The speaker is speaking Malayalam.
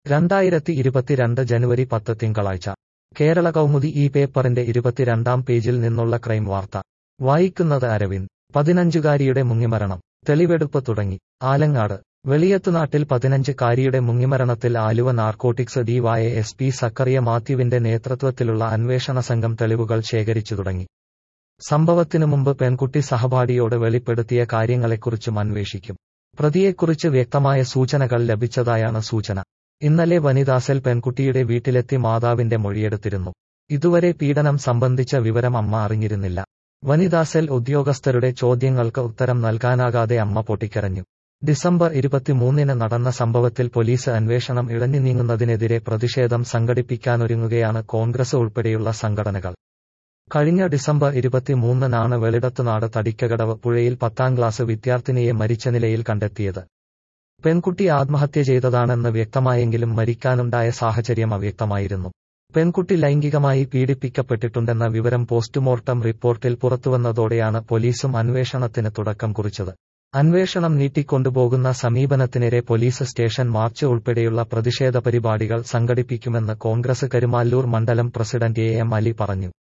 രണ്ടായിരത്തി ഇരുപത്തിരണ്ട് ജനുവരി പത്ത് തിങ്കളാഴ്ച കേരള കൗമുദി ഈ പേപ്പറിന്റെ ഇരുപത്തിരണ്ടാം പേജിൽ നിന്നുള്ള ക്രൈം വാർത്ത വായിക്കുന്നത് അരവിന്ദ് പതിനഞ്ചുകാരിയുടെ മുങ്ങിമരണം തെളിവെടുപ്പ് തുടങ്ങി ആലങ്ങാട് വെളിയത്തുനാട്ടിൽ പതിനഞ്ചുകാരിയുടെ മുങ്ങിമരണത്തിൽ Aluva narcotics DY S P Zachariah മാത്യുവിന്റെ നേതൃത്വത്തിലുള്ള അന്വേഷണ സംഘം തെളിവുകൾ ശേഖരിച്ചു തുടങ്ങി സംഭവത്തിനു മുമ്പ് പെൺകുട്ടി സഹപാഠിയോട് വെളിപ്പെടുത്തിയ കാര്യങ്ങളെക്കുറിച്ചും അന്വേഷിക്കും പ്രതിയെക്കുറിച്ച് വ്യക്തമായ സൂചനകൾ ലഭിച്ചതായാണ് സൂചന ഇന്നലെ വനിതാസെൽ പെൺകുട്ടിയുടെ വീട്ടിലെത്തി മാതാവിന്റെ മൊഴിയെടുത്തിരുന്നു ഇതുവരെ പീഡനം സംബന്ധിച്ച വിവരം അമ്മ അറിഞ്ഞിരുന്നില്ല വനിതാസെൽ ഉദ്യോഗസ്ഥരുടെ ചോദ്യങ്ങൾക്ക് ഉത്തരം നൽകാനാകാതെ അമ്മ പൊട്ടിക്കരഞ്ഞു ഡിസംബർ ഇരുപത്തിമൂന്നിന് നടന്ന സംഭവത്തിൽ പോലീസ് അന്വേഷണം ഇഴഞ്ഞു നീങ്ങുന്നതിനെതിരെ പ്രതിഷേധം സംഘടിപ്പിക്കാനൊരുങ്ങുകയാണ് കോൺഗ്രസ് ഉൾപ്പെടെയുള്ള സംഘടനകൾ കഴിഞ്ഞ ഡിസംബർ ഇരുപത്തിമൂന്നിനാണ് വെളിടത്തുനാട് തടിക്കകടവ് പുഴയിൽ പത്താം ക്ലാസ് വിദ്യാർത്ഥിനിയെ മരിച്ച നിലയിൽ കണ്ടെത്തിയത് പെൺകുട്ടി ആത്മഹത്യ ചെയ്തതാണെന്ന് വ്യക്തമായെങ്കിലും മരിക്കാനുണ്ടായ സാഹചര്യം അവ്യക്തമായിരുന്നു പെൺകുട്ടി ലൈംഗികമായി പീഡിപ്പിക്കപ്പെട്ടിട്ടുണ്ടെന്ന വിവരം പോസ്റ്റ്മോർട്ടം റിപ്പോർട്ടിൽ പുറത്തുവന്നതോടെയാണ് പോലീസും അന്വേഷണത്തിന് തുടക്കം കുറിച്ചത് അന്വേഷണം നീട്ടിക്കൊണ്ടുപോകുന്ന സമീപനത്തിനെതിരെ പോലീസ് സ്റ്റേഷൻ മാർച്ച് ഉൾപ്പെടെയുള്ള പ്രതിഷേധ പരിപാടികൾ സംഘടിപ്പിക്കുമെന്ന് കോൺഗ്രസ് കരുമാല്ലൂർ മണ്ഡലം പ്രസിഡന്റ് എ എം അലി പറഞ്ഞു